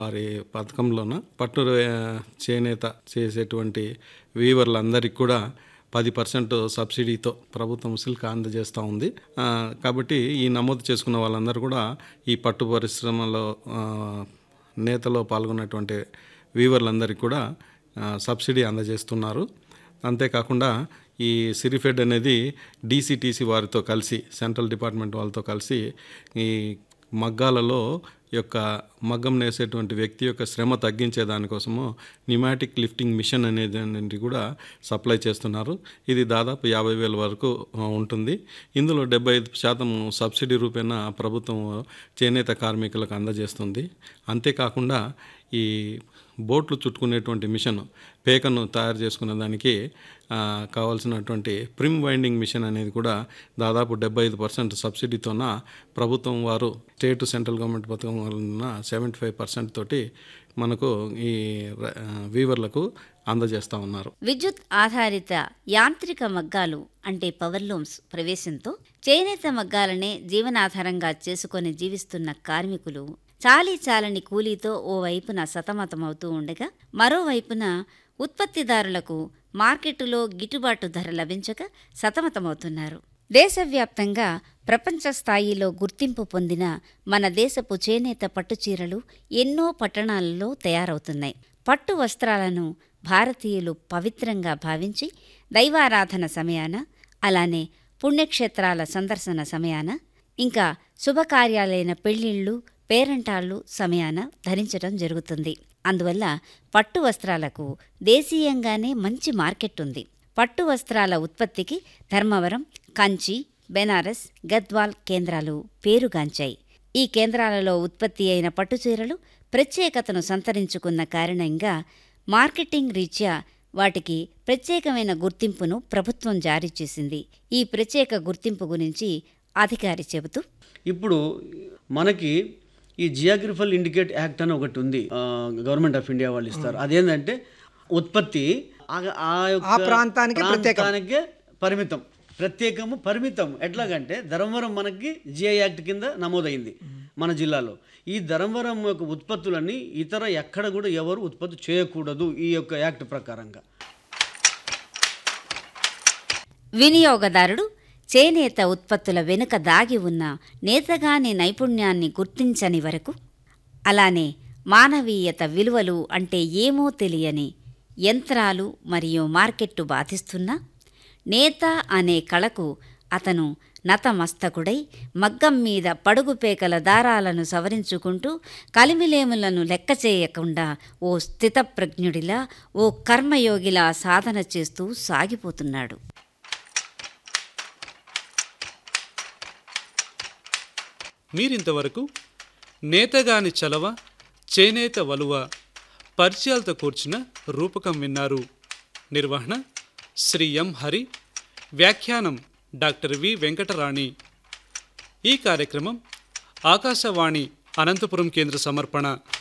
వారి పథకంలోన పట్టు ఆ, చేనేత చేసేటువంటి వీవర్లందరికీ కూడా పది పర్సెంట్ సబ్సిడీతో ప్రభుత్వం సిల్క్ అందజేస్తూ ఉంది ఆ, కాబట్టి ఈ నమోదు చేసుకున్న వాళ్ళందరూ కూడా ఈ పట్టు పరిశ్రమలో ఆ, నేతలో పాల్గొన్నటువంటి వీవర్లందరికీ కూడా ఆ, సబ్సిడీ అందజేస్తున్నారు అంతేకాకుండా ఈ సిరిఫెడ్ అనేది డీసీటీసీ వారితో కలిసి సెంట్రల్ డిపార్ట్మెంట్ వాళ్ళతో కలిసి ఈ మగ్గాలలో యొక్క మగ్గం నేసేటువంటి వ్యక్తి యొక్క శ్రమ తగ్గించే దానికోసము న్యూమాటిక్ లిఫ్టింగ్ మిషన్ అనేది అనేది కూడా సప్లై చేస్తున్నారు ఇది దాదాపు యాభై వేల వరకు ఆ, ఉంటుంది ఇందులో డెబ్బై ఐదు శాతం సబ్సిడీ రూపేణ ప్రభుత్వం చేనేత కార్మికులకు అందజేస్తుంది అంతేకాకుండా ఈ బోట్లు చుట్టుకునేటువంటి మిషన్ పేకను తయారు చేసుకునే దానికి ఆ, కావాల్సినటువంటి ప్రిమ్ వైండింగ్ మిషన్ అనేది కూడా దాదాపు డెబ్బై ఐదు పర్సెంట్ సబ్సిడీతోన ప్రభుత్వం వారు స్టేట్ సెంట్రల్ గవర్నమెంట్ పథకం వలన సెవెంటీ ఫైవ్ పర్సెంట్ తోటి మనకు ఈ ర- ఆ, వీవర్లకు అందజేస్తూ ఉన్నారు విద్యుత్ ఆధారిత యాంత్రిక మగ్గాలు అంటే పవర్లూమ్స్ ప్రవేశంతో చేనేత మగ్గాలనే జీవనాధారంగా చేసుకొని జీవిస్తున్న కార్మికులు చాలీ చాలని కూలీతో ఓ వైపున సతమతమవుతూ ఉండగా మరోవైపున ఉత్పత్తిదారులకు మార్కెట్టులో గిట్టుబాటు ధర లభించక సతమతమవుతున్నారు దేశవ్యాప్తంగా ప్రపంచ స్థాయిలో గుర్తింపు పొందిన మన దేశపు చేనేత పట్టుచీరలు ఎన్నో పట్టణాలలో తయారవుతున్నాయి పట్టు వస్త్రాలను భారతీయులు పవిత్రంగా భావించి దైవారాధన సమయాన అలానే పుణ్యక్షేత్రాల సందర్శన సమయాన ఇంకా శుభకార్యాలైన పెళ్లిళ్ళు పేరంటాళ్ళు సమయాన ధరించడం జరుగుతుంది అందువల్ల పట్టు వస్త్రాలకు దేశీయంగానే మంచి మార్కెట్ ఉంది పట్టు వస్త్రాల ఉత్పత్తికి ధర్మవరం కంచి బెనారస్ గద్వాల్ కేంద్రాలు పేరుగాంచాయి ఈ కేంద్రాలలో ఉత్పత్తి అయిన పట్టుచీరలు ప్రత్యేకతను సంతరించుకున్న కారణంగా మార్కెటింగ్ రీత్యా వాటికి ప్రత్యేకమైన గుర్తింపును ప్రభుత్వం జారీ చేసింది ఈ ప్రత్యేక గుర్తింపు గురించి అధికారి చెబుతూ ఇప్పుడు మనకి ఈ జియోగ్రఫల్ ఇండికేట్ యాక్ట్ అని ఒకటి ఉంది ఆ, గవర్నమెంట్ ఆఫ్ ఇండియా వాళ్ళు ఇస్తారు అదేంటంటే ఉత్పత్తి ఆ- ఆ యొక్క ఆ ప్రాంతానికి ప్రత్యేకం. ప్రాంతానికే పరిమితం ప్రత్యేకము పరిమితం ఎట్లాగంటే ధర్మవరం మనకి జిఐ యాక్ట్ కింద నమోదైంది మన జిల్లాలో ఈ ధర్మవరం యొక్క ఉత్పత్తులని ఇతర ఎక్కడ కూడా ఎవరు ఉత్పత్తి చేయకూడదు ఈ యొక్క యాక్ట్ ప్రకారంగా వినియోగదారుడు చేనేత ఉత్పత్తుల వెనుక దాగి ఉన్న నేతగాని నైపుణ్యాన్ని గుర్తించని వరకు అలానే మానవీయత విలువలు అంటే ఏమో తెలియని యంత్రాలు మరియు మార్కెట్టు బాధిస్తున్నా నేత అనే కళకు అతను నతమస్తకుడై మగ్గం మీద పడుగుపేకల దారాలను సవరించుకుంటూ కలిమిలేములను లెక్క చేయకుండా ఓ స్థితప్రజ్ఞుడిలా ఓ కర్మయోగిలా సాధన చేస్తూ సాగిపోతున్నాడు మీరింతవరకు నేతగాని చలవ చేనేత వలువ పరిచయాలతో కూర్చిన రూపకం విన్నారు నిర్వహణ శ్రీ ఎం హరి వ్యాఖ్యానం డాక్టర్ వి వెంకటరాణి ఈ కార్యక్రమం ఆకాశవాణి అనంతపురం కేంద్ర సమర్పణ